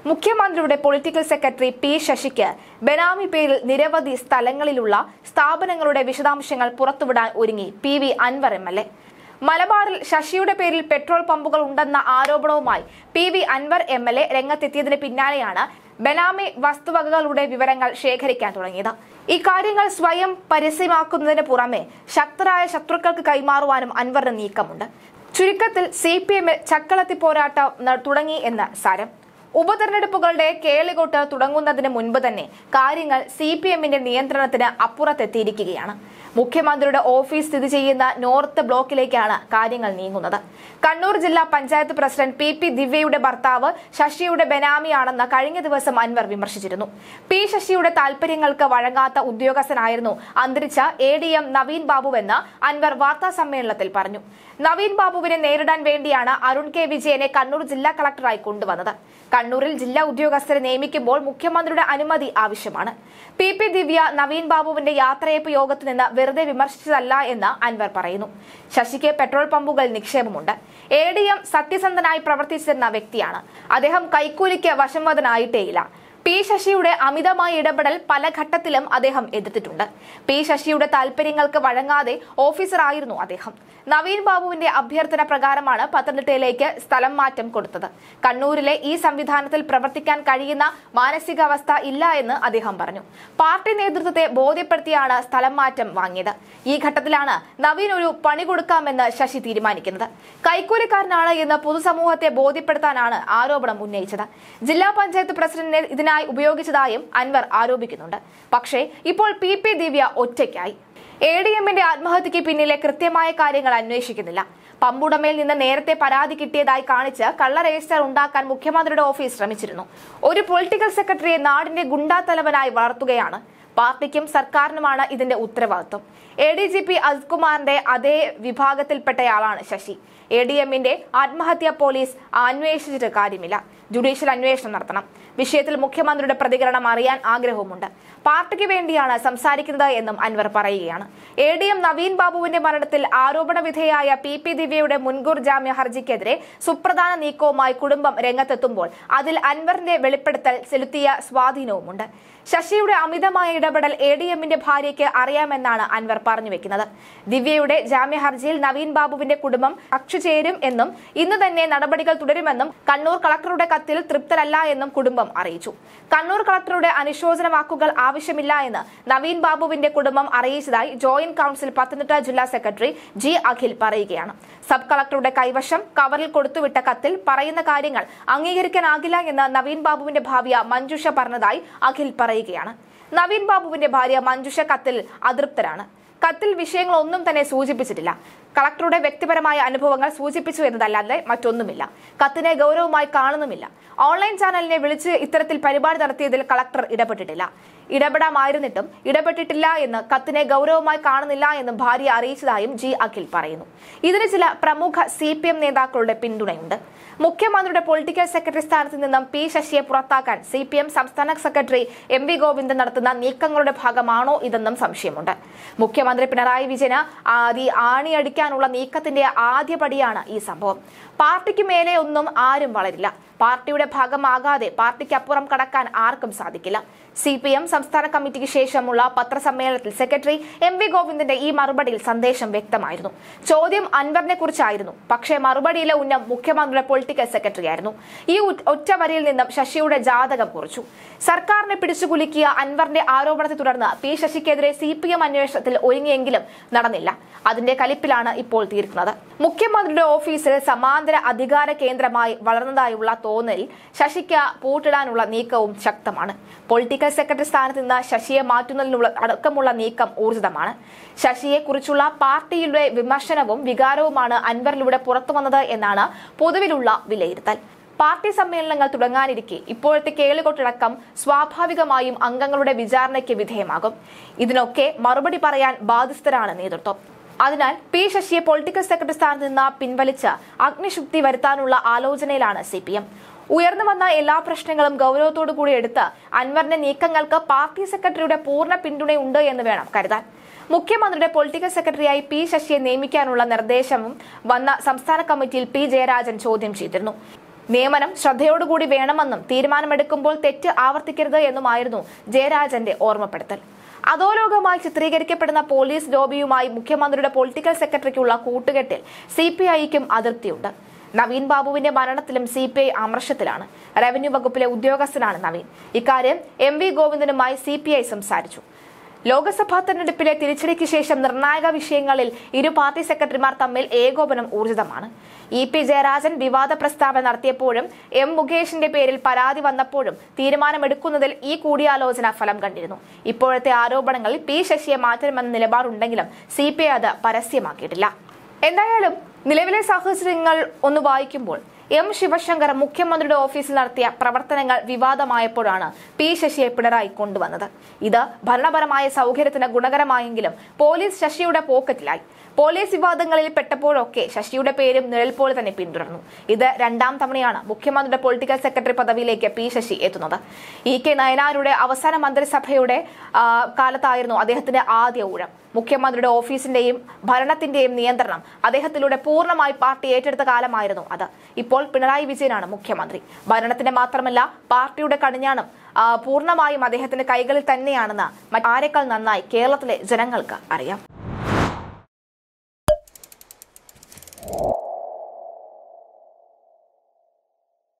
മുഖ്യമന്ത്രിയുടെ political secretary P ശശിക്ക് ബെനാമി പേരിൽ നിരവധി സ്ഥലങ്ങളിലുള്ള സ്ഥാപനങ്ങളുടെ വിശദാംശങ്ങൾ പുറത്തുവിടാൻ ഒരുങ്ങി P V Anvar M L A മലബാറിൽ ശശിയുടെ പേരിൽ പെട്രോൾ പമ്പുകൾ ഉണ്ടെന്ന ആരോപണവുമായി P V Anvar M L A രംഗത്തെത്തിയതിന് പിന്നാലെയാണ് ബെനാമി വസ്തുവകകളുടെ വിവരങ്ങൾ ശേഖരിക്കാൻ തുടങ്ങിയത് ഇക്കാര്യങ്ങൾ സ്വയം പരസ്യമാക്കുന്നതിന് പുറമെ ശക്തരായ ശത്രുക്കൾക്ക് കൈമാറുവാനും അൻവറിന് നീക്കമുണ്ട് ചുരുക്കത്തിൽ സി പി എമ്മിൽ ചക്കളത്തി പോരാട്ടം ന- തുടങ്ങി എന്ന് സാരം ഉപതെരഞ്ഞെടുപ്പുകളുടെ കേളികൊട്ട് തുടങ്ങുന്നതിന് മുൻപ് തന്നെ കാര്യങ്ങൾ സി പി എമ്മിന്റെ നിയന്ത്രണത്തിന് അപ്പുറത്തെത്തിയിരിക്കുകയാണ് മുഖ്യമന്ത്രിയുടെ ഓഫീസ് സ്ഥിതി ചെയ്യുന്ന നോർത്ത് ബ്ലോക്കിലേക്കാണ് കാര്യങ്ങൾ നീങ്ങുന്നത് കണ്ണൂർ ജില്ലാ പഞ്ചായത്ത് പ്രസിഡന്റ് പി പി ദിവ്യയുടെ ഭർത്താവ് ശശിയുടെ ബെനാമിയാണെന്ന് കഴിഞ്ഞ ദിവസം അൻവർ വിമർശിച്ചിരുന്നു പി ശശിയുടെ താൽപര്യങ്ങൾക്ക് വഴങ്ങാത്ത ഉദ്യോഗസ്ഥനായിരുന്നു അന്തരിച്ച എ ഡി എം നവീൻ ബാബുവെന്ന് അൻവർ വാർത്താ സമ്മേളനത്തിൽ പറഞ്ഞു നവീൻ ബാബുവിനെ നേരിടാൻ വേണ്ടിയാണ് അരുൺ കെ വിജയനെ കണ്ണൂർ ജില്ലാ കളക്ടറായി കൊണ്ടുവന്നത് കണ്ണൂരിൽ ജില്ലാ ഉദ്യോഗസ്ഥരെ നിയമിക്കുമ്പോൾ മുഖ്യമന്ത്രിയുടെ അനുമതി ആവശ്യമാണ് പി പി ദിവ്യ നവീൻ ബാബുവിന്റെ യാത്രയപ്പ് യോഗത്തിൽ നിന്ന് വെറുതെ വിമർശിച്ചതല്ല എന്ന് അൻവർ പറയുന്നു ശശിക്ക് പെട്രോൾ പമ്പുകൾ നിക്ഷേപമുണ്ട് എ ഡി എം സത്യസന്ധനായി പ്രവർത്തിച്ചിരുന്ന വ്യക്തിയാണ് അദ്ദേഹം കൈക്കൂലിക്ക് വശംവദനായിട്ടേയില്ല പി ശശിയുടെ അമിതമായ ഇടപെടൽ പല ഘട്ടത്തിലും അദ്ദേഹം എതിർത്തിട്ടുണ്ട് പി ശശിയുടെ താൽപര്യങ്ങൾക്ക് വഴങ്ങാതെ ഓഫീസറായിരുന്നു അദ്ദേഹം നവീൻ ബാബുവിന്റെ അഭ്യർത്ഥന പ്രകാരമാണ് പത്തനംതിട്ടയിലേക്ക് സ്ഥലം മാറ്റം കൊടുത്തത് കണ്ണൂരിലെ ഈ സംവിധാനത്തിൽ പ്രവർത്തിക്കാൻ കഴിയുന്ന മാനസികാവസ്ഥ ഇല്ല എന്ന് അദ്ദേഹം പറഞ്ഞു പാർട്ടി നേതൃത്വത്തെ ബോധ്യപ്പെടുത്തിയാണ് സ്ഥലം മാറ്റം വാങ്ങിയത് ഈ ഘട്ടത്തിലാണ് നവീൻ ഒരു പണി കൊടുക്കാമെന്ന് ശശി തീരുമാനിക്കുന്നത് കൈക്കൂലിക്കാരനാണ് എന്ന് പൊതുസമൂഹത്തെ ബോധ്യപ്പെടുത്താനാണ് ആരോപണം ഉന്നയിച്ചത് ജില്ലാ പഞ്ചായത്ത് പ്രസിഡന്റിനെ ഇതിനായി ഉപയോഗിച്ചതായും അൻവർ ആരോപിക്കുന്നുണ്ട് പക്ഷേ ഇപ്പോൾ പി പി ദിവ്യ ഒറ്റയ്ക്കായി എ ഡി എമ്മിന്റെ ആത്മഹത്യക്ക് പിന്നിലെ കൃത്യമായ കാര്യങ്ങൾ അന്വേഷിക്കുന്നില്ല പമ്പുടമയിൽ നിന്ന് നേരത്തെ പരാതി കിട്ടിയതായി കാണിച്ച് കള്ള രജിസ്റ്റർ ഉണ്ടാക്കാൻ മുഖ്യമന്ത്രിയുടെ ഓഫീസ് ശ്രമിച്ചിരുന്നു ഒരു പൊളിറ്റിക്കൽ സെക്രട്ടറിയെ നാടിന്റെ ഗുണ്ടാത്തലവനായി വളർത്തുകയാണ് പാർട്ടിക്കും സർക്കാരിനുമാണ് ഇതിന്റെ ഉത്തരവാദിത്വം എ ഡി ജി പി അസ്കുമാറിന്റെ അതേ വിഭാഗത്തിൽപ്പെട്ടയാളാണ് ശശി എ ഡി എമ്മിന്റെ ആത്മഹത്യാ പോലീസ് അന്വേഷിച്ചിട്ട് കാര്യമില്ല ജുഡീഷ്യൽ അന്വേഷണം നടത്തണം വിഷയത്തിൽ മുഖ്യമന്ത്രിയുടെ പ്രതികരണം അറിയാൻ ആഗ്രഹവുമുണ്ട് പാർട്ടിക്ക് വേണ്ടിയാണ് സംസാരിക്കുന്നത് എന്നും അൻവർ പറയുകയാണ് എ ഡി എം നവീൻ ബാബുവിന്റെ മരണത്തിൽ ആരോപണ വിധേയായ പി പി ദിവ്യയുടെ മുൻകൂർ ജാമ്യ ഹർജിക്കെതിരെ സുപ്രധാന നീക്കവുമായി കുടുംബം രംഗത്തെത്തുമ്പോൾ അതിൽ അൻവറിന്റെ വെളിപ്പെടുത്തൽ ചെലുത്തിയ സ്വാധീനവുമുണ്ട് ശശിയുടെ അമിതമായ ഇടപെടൽ എ ഡി എമ്മിന്റെ ഭാര്യയ്ക്ക് അറിയാമെന്നാണ് അൻവർ പറഞ്ഞു വെക്കുന്നത് ദിവ്യയുടെ ജാമ്യ ഹർജിയിൽ നവീൻ ബാബുവിന്റെ കുടുംബം കക്ഷി ചേരും എന്നും ഇന്ന് തന്നെ നടപടികൾ തുടരുമെന്നും കണ്ണൂർ കളക്ടറുടെ കത്തിൽ തൃപ്തരല്ല എന്നും കുടുംബം അറിയിച്ചു കണ്ണൂർ കളക്ടറുടെ അനുശോചന വാക്കുകൾ ആവശ്യമില്ല എന്ന് നവീൻ ബാബുവിന്റെ കുടുംബം അറിയിച്ചതായി ജോയിന്റ് കൌൺസിൽ പത്തനംതിട്ട ജില്ലാ സെക്രട്ടറി ജി അഖിൽ പറയുകയാണ് സബ് കളക്ടറുടെ കൈവശം കവറിൽ കൊടുത്തുവിട്ട കത്തിൽ പറയുന്ന കാര്യങ്ങൾ അംഗീകരിക്കാനാകില്ല എന്ന് നവീൻ ബാബുവിന്റെ ഭാര്യ മഞ്ജുഷ പറഞ്ഞതായി അഖിൽ പറയുകയാണ് നവീൻ ബാബുവിന്റെ ഭാര്യ മഞ്ജുഷ കത്തിൽ അതൃപ്തരാണ് കത്തിൽ വിഷയങ്ങളൊന്നും തന്നെ സൂചിപ്പിച്ചിട്ടില്ല കളക്ടറുടെ വ്യക്തിപരമായ അനുഭവങ്ങൾ സൂചിപ്പിച്ചു എന്നതല്ലാതെ മറ്റൊന്നുമില്ല കത്തിനെ ഗൗരവമായി കാണുന്നുമില്ല ഓൺലൈൻ ചാനലിനെ വിളിച്ച് ഇത്തരത്തിൽ പരിപാടി നടത്തിയതിൽ കളക്ടർ ഇടപെട്ടിട്ടില്ല ഇടപെടാമായിരുന്നിട്ടും ഇടപെട്ടിട്ടില്ല എന്ന് കത്തിനെ ഗൗരവമായി കാണുന്നില്ല എന്നും ഭാര്യ അറിയിച്ചതായും ജി അഖിൽ പറയുന്നു ഇതിന് ചില പ്രമുഖ സി പി എം നേതാക്കളുടെ പിന്തുണയുണ്ട് മുഖ്യമന്ത്രിയുടെ പൊളിറ്റിക്കൽ സെക്രട്ടറി സ്ഥാനത്ത് നിന്നും പി ശശിയെ പുറത്താക്കാൻ സി പി എം സംസ്ഥാന സെക്രട്ടറി എം വി ഗോവിന്ദൻ നടത്തുന്ന നീക്കങ്ങളുടെ ഭാഗമാണോ ഇതെന്നും സംശയമുണ്ട് മുഖ്യമന്ത്രി പിണറായി വിജയന് ആദി ആണിയടിക്കാനുള്ള നീക്കത്തിന്റെ ആദ്യപടിയാണ് ഈ സംഭവം പാർട്ടിക്ക് മേലെ ഒന്നും ആരും വളരില്ല പാർട്ടിയുടെ ഭാഗമാകാതെ പാർട്ടിക്കപ്പുറം കടക്കാൻ ആർക്കും സാധിക്കില്ല സി പി എം സംസ്ഥാന കമ്മിറ്റിക്ക് ശേഷമുള്ള പത്രസമ്മേളനത്തിൽ സെക്രട്ടറി എം വി ഗോവിന്ദന്റെ ഈ മറുപടിയിൽ സന്ദേശം വ്യക്തമായിരുന്നു ചോദ്യം അൻവറിനെ കുറിച്ചായിരുന്നു പക്ഷേ മറുപടിയിലെ ഉന്നം മുഖ്യമന്ത്രിയുടെ പൊളിറ്റിക്കൽ സെക്രട്ടറി ആയിരുന്നു ഈ ഉ- ഒറ്റ വരിയിൽ നിന്നും ശശിയുടെ ജാതകം കുറിച്ചു സർക്കാരിനെ പിടിച്ചുകുലുക്കിയ അൻവറിന്റെ ആരോപണത്തെ തുടർന്ന് പി ശശിക്കെതിരെ സി പി എം അന്വേഷണത്തിൽ ഒരുങ്ങിയെങ്കിലും നടന്നില്ല അതിന്റെ കലിപ്പിലാണ് ഇപ്പോൾ തീർക്കുന്നത് മുഖ്യമന്ത്രിയുടെ ഓഫീസിൽ സമാന്തര അധികാര കേന്ദ്രമായി വളർന്നതായുള്ള തോന്നലിൽ ശശിക്ക് പൂട്ടിടാനുള്ള നീക്കവും ശക്തമാണ് പൊളിറ്റിക്കൽ സെക്രട്ടറി സ്ഥാനത്ത് നിന്ന് ശശിയെ മാറ്റുന്നതിനുള്ള അടക്കമുള്ള നീക്കം ഊർജിതമാണ് ശശിയെ കുറിച്ചുള്ള പാർട്ടിയുടെ വിമർശനവും വികാരവുമാണ് അൻവറിലൂടെ പുറത്തുവന്നത് എന്നാണ് പൊതുവിലുള്ള വിലയിരുത്തൽ പാർട്ടി സമ്മേളനങ്ങൾ തുടങ്ങാനിരിക്കെ ഇപ്പോഴത്തെ കേളുകൊട്ടടക്കം സ്വാഭാവികമായും അംഗങ്ങളുടെ വിചാരണയ്ക്ക് വിധേയമാകും ഇതിനൊക്കെ മറുപടി പറയാൻ ബാധ്യസ്ഥരാണ് നേതൃത്വം അതിനാൽ പി ശശിയെ പൊളിറ്റിക്കൽ സെക്രട്ടറി സ്ഥാനത്ത് നിന്ന് പിൻവലിച്ച് അഗ്നിശുദ്ധി വരുത്താനുള്ള ആലോചനയിലാണ് സി പി എം ഉയർന്നു വന്ന എല്ലാ പ്രശ്നങ്ങളും ഗൗരവത്തോടു കൂടി എടുത്ത് അൻവറിന്റെ നീക്കങ്ങൾക്ക് പാർട്ടി സെക്രട്ടറിയുടെ പൂർണ്ണ പിന്തുണയുണ്ട് എന്ന് വേണം കരുതാൻ മുഖ്യമന്ത്രിയുടെ പൊളിറ്റിക്കൽ സെക്രട്ടറിയായി പി ശശിയെ നിയമിക്കാനുള്ള നിർദ്ദേശവും വന്ന സംസ്ഥാന കമ്മിറ്റിയിൽ പി ജയരാജൻ ചോദ്യം ചെയ്തിരുന്നു നിയമനം ശ്രദ്ധയോടുകൂടി വേണമെന്നും തീരുമാനമെടുക്കുമ്പോൾ തെറ്റ് ആവർത്തിക്കരുത് എന്നുമായിരുന്നു ജയരാജന്റെ ഓർമ്മപ്പെടുത്തൽ അധോലോകമായി ചിത്രീകരിക്കപ്പെടുന്ന പോലീസ് ലോബിയുമായി മുഖ്യമന്ത്രിയുടെ പൊളിറ്റിക്കൽ സെക്രട്ടറിക്കുള്ള കൂട്ടുകെട്ടിൽ സി പി ഐക്കും അതൃപ്തിയുണ്ട് നവീൻ ബാബുവിന്റെ മരണത്തിലും സി പി ഐ അമർഷത്തിലാണ് റവന്യൂ വകുപ്പിലെ ഉദ്യോഗസ്ഥനാണ് നവീൻ ഇക്കാര്യം എം വി ഗോവിന്ദനുമായി സി പി ഐ സംസാരിച്ചു ലോക്സഭാ തെരഞ്ഞെടുപ്പിലെ തിരിച്ചടിക്ക് ശേഷം നിർണായക വിഷയങ്ങളിൽ ഇരു പാർട്ടി സെക്രട്ടറിമാർ തമ്മിൽ ഏകോപനം ഊർജിതമാണ് ഇ പി ജയരാജൻ വിവാദ പ്രസ്താവന നടത്തിയപ്പോഴും എം മുകേഷിന്റെ പേരിൽ പരാതി വന്നപ്പോഴും തീരുമാനമെടുക്കുന്നതിൽ ഈ കൂടിയാലോചന ഫലം കണ്ടിരുന്നു ഇപ്പോഴത്തെ ആരോപണങ്ങളിൽ പി ശശിയെ മാറ്റണമെന്ന നിലപാടുണ്ടെങ്കിലും സി പി ഐ അത് പരസ്യമാക്കിയിട്ടില്ല എന്തായാലും നിലവിലെ സാഹചര്യങ്ങൾ ഒന്ന് വായിക്കുമ്പോൾ എം ശിവശങ്കർ മുഖ്യമന്ത്രിയുടെ ഓഫീസിൽ നടത്തിയ പ്രവർത്തനങ്ങൾ വിവാദമായപ്പോഴാണ് പി ശശിയെ പിണറായി കൊണ്ടുവന്നത് ഇത് ഭരണപരമായ സൗകര്യത്തിന് ഗുണകരമായെങ്കിലും പോലീസ് ശശിയുടെ പോക്കറ്റിലായി പോലീസ് വിവാദങ്ങളിൽ പെട്ടപ്പോഴൊക്കെ ശശിയുടെ പേരും നിഴൽ പോലെ തന്നെ പിന്തുടർന്നു ഇത് രണ്ടാം തവണയാണ് മുഖ്യമന്ത്രിയുടെ പൊളിറ്റിക്കൽ സെക്രട്ടറി പദവിയിലേക്ക് പി ശശി എത്തുന്നത് ഇ കെ നയനാരുടെ അവസാന മന്ത്രിസഭയുടെ ആ, കാലത്തായിരുന്നു അദ്ദേഹത്തിന്റെ ആദ്യ ഊഴം മുഖ്യമന്ത്രിയുടെ ഓഫീസിന്റെയും ഭരണത്തിന്റെയും നിയന്ത്രണം അദ്ദേഹത്തിലൂടെ പൂർണ്ണമായി പാർട്ടി ഏറ്റെടുത്ത കാലമായിരുന്നു അത് ഇപ്പോൾ പിണറായി വിജയനാണ് മുഖ്യമന്ത്രി ഭരണത്തിന്റെ മാത്രമല്ല പാർട്ടിയുടെ കടിഞ്ഞാണം ആ, പൂർണ്ണമായും അദ്ദേഹത്തിന്റെ കൈകളിൽ തന്നെയാണെന്ന് മറ്റാരെക്കാൾ നന്നായി കേരളത്തിലെ ജനങ്ങൾക്ക് അറിയാം